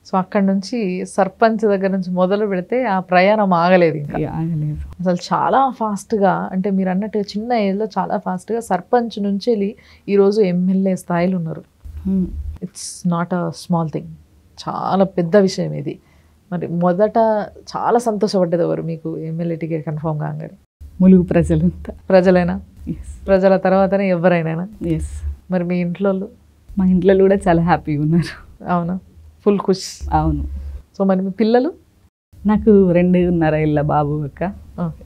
So అక్కడ నుంచి సర్పంచ్ దగ్గర నుంచి మొదలు పెడితే ఆ ప్రయాణం ఆగలేదు ఇంకా ఇక ఆగలేదు అసలు చాలా ఫాస్ట్గా అంటే మీరు అన్నట్టు చిన్న ఏజ్లో చాలా ఫాస్ట్గా సర్పంచ్ నుంచి వెళ్ళి ఈరోజు ఎమ్మెల్యే స్థాయిలో ఉన్నారు um. It's not a small thing చాలా పెద్ద విషయం ఇది మరి మొదట చాలా సంతోషపడ్డది ఎవరు మీకు ఎమ్మెల్యే టికెట్ కన్ఫర్మ్ కాగానే ములుగు ప్రజలంతా ప్రజలైనా ఎస్ ప్రజల తర్వాతనే ఎవరైనా ఎస్ మరి మీ ఇంట్లో వాళ్ళు? మా ఇంట్లో కూడా చాలా హ్యాపీగా ఉన్నారు అవునా ఫుల్ ఖుష్ అవును సో మరి మీ పిల్లలు నాకు రెండున్నర ఇళ్ళ బాబు అక్క ఓకే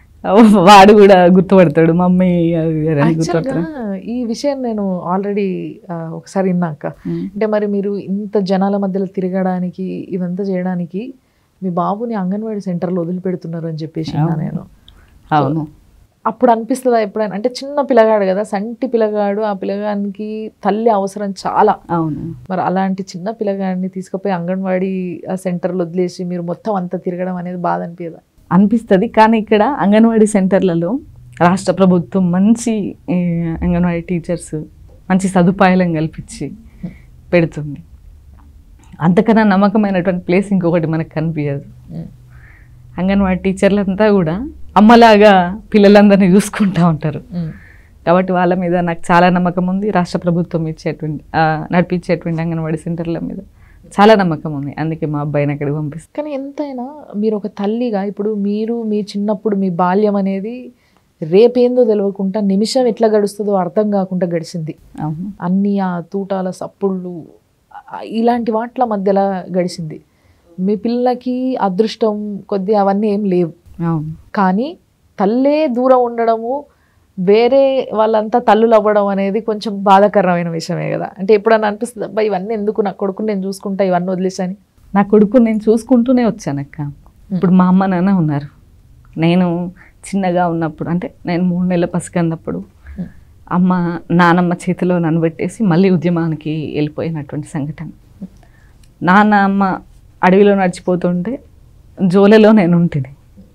వాడు కూడా గుర్తుపడతాడు మమ్మీ అది ఇది అని యాక్చువల్గా గుర్తుపడతాడు ఈ విషయం నేను ఆల్రెడీ ఒకసారి విన్నాక ఉమ్. అంటే మరి మీరు ఇంత జనాల మధ్యలో తిరగడానికి ఇదంతా చేయడానికి మీ బాబుని అంగన్వాడీ సెంటర్లో వదిలిపెడుతున్నారు అని చెప్పేసి విన్నా అవును. నేను అవును అప్పుడు అనిపిస్తుందా ఎప్పుడైనా అంటే చిన్న పిల్లగాడు కదా సంటి పిల్లగాడు ఆ పిల్లగానికి తల్లి అవసరం చాలా అవును మరి అలాంటి చిన్న పిల్లగాడిని తీసుకుపోయి అంగన్వాడీ ఆ సెంటర్లో వదిలేసి మీరు మొత్తం అంతా తిరగడం అనేది బాధ అనిపించదా అనిపిస్తుంది కానీ ఇక్కడ అంగన్వాడీ సెంటర్లలో రాష్ట్ర ప్రభుత్వం మంచి ఏ, అంగన్వాడీ టీచర్స్ మంచి సదుపాయాలను కల్పించి పెడుతుంది అంతకన్నా నమ్మకమైనటువంటి ప్లేస్ ఇంకొకటి మనకు కనిపించదు అంగన్వాడీ టీచర్లంతా కూడా అమ్మలాగా పిల్లలందరినీ చూసుకుంటూ ఉంటారు కాబట్టి వాళ్ళ మీద నాకు చాలా నమ్మకం ఉంది రాష్ట్ర ప్రభుత్వం ఇచ్చేటువంటి ఆ, నడిపించేటువంటి అంగన్వాడీ సెంటర్ల మీద చాలా నమ్మకం ఉంది అందుకే మా అబ్బాయిని అక్కడికి పంపిస్తాను కానీ ఎంతైనా మీరు ఒక తల్లిగా ఇప్పుడు మీరు మీ చిన్నప్పుడు మీ బాల్యం అనేది రేపేందో తెలియకుండా నిమిషం ఎట్లా గడుస్తుందో అర్థం కాకుండా గడిచింది అవును అన్ని ఆ తూటాల సప్పుళ్ళు ఆ ఇలాంటి వాట్ల మధ్యలో గడిచింది మీ పిల్లకి అదృష్టం కొద్ది అవన్నీ ఏం లేవు అవును కానీ తల్లే దూరం ఉండడము వేరే వాళ్ళంతా తల్లులు అవ్వడం అనేది కొంచెం బాధాకరమైన విషయమే కదా అంటే ఎప్పుడన్నా అనిపిస్తుంది అబ్బా ఇవన్నీ ఎందుకు నా కొడుకుని నేను చూసుకుంటా ఇవన్నీ వదిలేసాని నా కొడుకు నేను చూసుకుంటూనే వచ్చానక్క ఇప్పుడు మా అమ్మ నాన్న ఉన్నారు నేను చిన్నగా ఉన్నప్పుడు అంటే నేను మూడు నెలల పసికన్నప్పుడు Hmm. అమ్మ నానమ్మ చేతిలో నన్ను పెట్టేసి మళ్ళీ ఉద్యమానికి వెళ్ళిపోయినటువంటి సంఘటన నాన్న అమ్మ అడవిలో నడిచిపోతుంటే జోలెలో నేను ఉంటుంది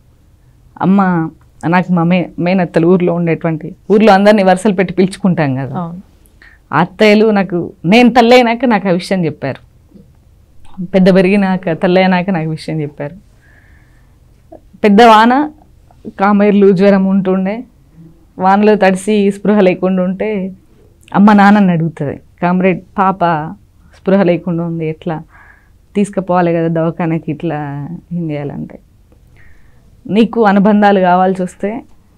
అమ్మ నాకు మా మే మేనత్తలు ఊర్లో ఉండేటువంటి ఊర్లో అందరినీ వరుసలు పెట్టి పిలుచుకుంటాం కదా అవును ఆ అత్తయ్యలు నాకు నేను తల్లైనాక నాకు ఆ విషయం చెప్పారు పెద్ద పెరిగినాక తల్లైనాక నాకు విషయం చెప్పారు పెద్ద వాన కామెర్లు జ్వరం ఉంటుండే వానలో తడిసి స్పృహ లేకుండా ఉంటే అమ్మ నాన్నని అడుగుతుంది కామ్రేడ్ పాప స్పృహ లేకుండా ఉంది ఎట్లా తీసుకుపోవాలి కదా దవాఖానకి ఇట్లా ఏం చేయాలంటే నీకు అనుబంధాలు కావాల్సి వస్తే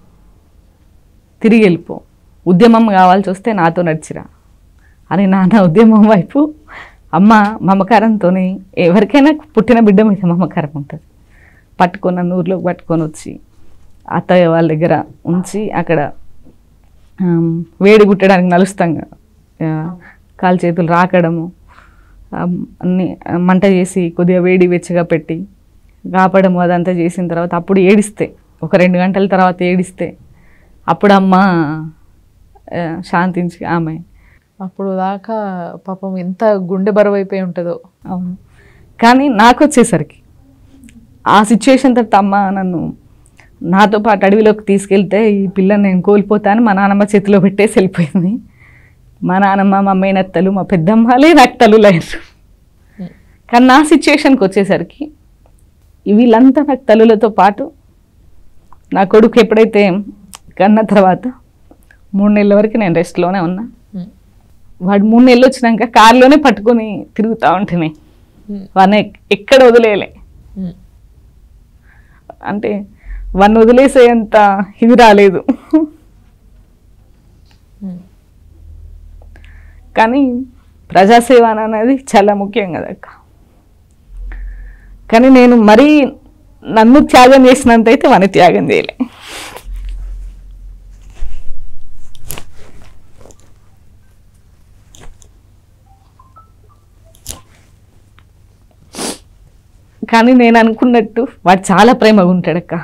తిరిగి వెళ్ళిపో ఉద్యమం కావాల్సి వస్తే నాతో నడిచిరా అని నాన్న ఉద్యమం వైపు అమ్మ మమకారంతో ఎవరికైనా పుట్టిన బిడ్డ మీద మమకారం ఉంటుంది పట్టుకొని నన్ను ఊర్లోకి పట్టుకొని వచ్చి అత్తయ్య వాళ్ళ దగ్గర ఉంచి అక్కడ ఆమ్, వేడి పుట్టడానికి నలుస్తాం కదా ఆ, కాలు చేతులు రాకడము ఆమ్, అన్ని ఆ, మంట చేసి కొద్దిగా వేడి వెచ్చగా పెట్టి కాపడము అదంతా చేసిన తర్వాత అప్పుడు ఏడిస్తే ఒక రెండు గంటల తర్వాత ఏడిస్తే అప్పుడు అమ్మ ఆ, శాంతించి ఆమె అప్పుడు దాకా పాపం ఎంత గుండె బరువు అయిపోయి ఉంటుందో అవును కానీ నాకు వచ్చేసరికి ఆ సిచ్యువేషన్ తర్వాత అమ్మ నన్ను నాతో పాటు అడవిలోకి తీసుకెళ్తే ఈ పిల్లని నేను కోల్పోతాను మా నాన్నమ్మ చేతిలో పెట్టేసి వెళ్ళిపోయింది మా నాన్నమ్మ మా మేనత్తలు మా పెద్దమ్మలే నాకు తల్లులయ్యారు కానీ నా సిచ్యువేషన్కి వచ్చేసరికి వీళ్ళంతా నాకు తల్లులతో పాటు నా కొడుకు ఎప్పుడైతే కన్న తర్వాత మూడు నెలల వరకు నేను రెస్ట్లోనే ఉన్నా ఉమ్. వాడు మూడు నెలలు వచ్చినాక కారులోనే పట్టుకొని తిరుగుతూ ఉంటేనే ఉమ్. వాడిని ఎక్- ఎక్కడ వదిలేయలే ఉమ్. అంటే వాడిని వదిలేసేంత ఇది రాలేదు ఉమ్. కానీ ప్రజాసేవ అనేది చాలా ముఖ్యం కదక్క కానీ నేను మరీ నన్ను త్యాగం చేసినంత అయితే వాడిని త్యాగం చేయలే కానీ నేను అనుకున్నట్టు వాడు చాలా ప్రేమగా ఉంటాడక్క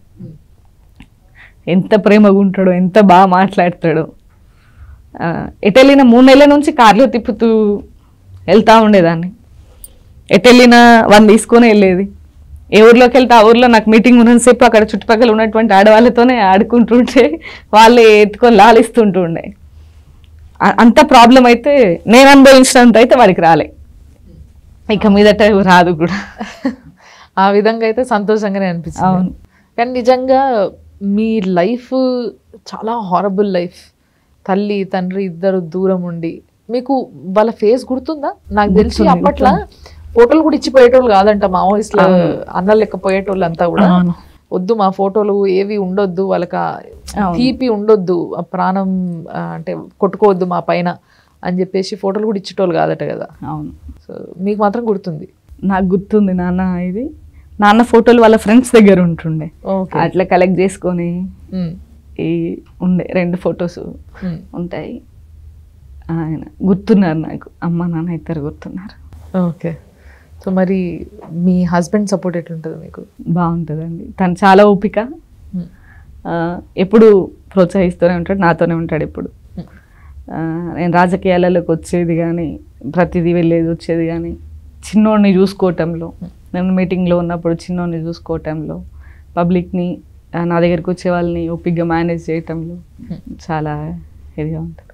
ఎంత ప్రేమగా ఉంటాడో ఎంత బాగా మాట్లాడతాడో ఆ, ఎటు వెళ్ళిన మూడు నెలల నుంచి కార్లో తిప్పుతూ వెళ్తూ ఉండేదాన్ని ఎటు వెళ్ళినా వన్ తీసుకొని వెళ్ళేది ఏ ఊర్లోకి వెళ్తే ఆ ఊర్లో నాకు మీటింగ్ ఉన్నంతసేపు అక్కడ చుట్టుపక్కల ఉన్నటువంటి ఆడవాళ్ళతోనే ఆడుకుంటుంటే వాళ్ళే ఎత్తుకొని లాలిస్తుంటూ ఉండే ఆ- అంత ప్రాబ్లం అయితే నేను అనుభవించినంత అయితే వాడికి రాలే ఇక మీదట రాదు కూడా ఆ విధంగా అయితే సంతోషంగానే అనిపించింది అవును. కానీ నిజంగా మీ లైఫ్ చాలా హారబుల్ లైఫ్ తల్లి తండ్రి ఇద్దరు దూరం ఉండి మీకు వాళ్ళ ఫేస్ గుర్తుందా నాకు తెలిసి గుర్తుంది, అప్పట్లో ఫోటోలు కూడా ఇచ్చిపోయేటోళ్ళు కాదంట మా వయసులో అన్న లెక్క పోయేటోళ్ళు అంతా కూడా అవును. వద్దు మా ఫోటోలు ఏవి ఉండొద్దు వాళ్ళకి ఆ అవును. తీపి ఉండొద్దు ఆ ప్రాణం ఆ, అంటే కొట్టుకోవద్దు మా పైన అని చెప్పేసి ఫోటోలు కూడా ఇచ్చేటోళ్ళు కాదట కదా అవును సో మీకు మాత్రం గుర్తుంది నాకు గుర్తుంది నాన్న ఇది నాన్న ఫోటోలు వాళ్ళ ఫ్రెండ్స్ దగ్గర ఉంటుండే ఓకే అట్లా కలెక్ట్ చేసుకొని ఉమ్, ఈ ఉండే రెండు ఫొటోస్ ఉమ్. ఉంటాయి ఆయన గుర్తున్నారు నాకు అమ్మ నాన్న ఇద్దరు గుర్తున్నారు ఓకే సో మరి మీ హస్బెండ్ సపోర్ట్ ఎట్లుంటుంది మీకు బాగుంటుందండి తను చాలా ఓపిక ఉమ్, ఆ, ఎప్పుడు ప్రోత్సహిస్తూనే ఉంటాడు నాతోనే ఉంటాడు ఎప్పుడు ఉమ్, ఆ, నేను రాజకీయాలలోకి వచ్చేది కానీ ప్రతిదీ వెళ్ళేది వచ్చేది కానీ చిన్నోడిని చూసుకోవటంలో నేను మీటింగ్లో ఉన్నప్పుడు చిన్నోడిని చూసుకోవటంలో పబ్లిక్ని ఆ, నా దగ్గరికి వచ్చే వాళ్ళని ఓపిక్గా మేనేజ్ చేయటంలో చాలా ఇదిగా ఉంటుంది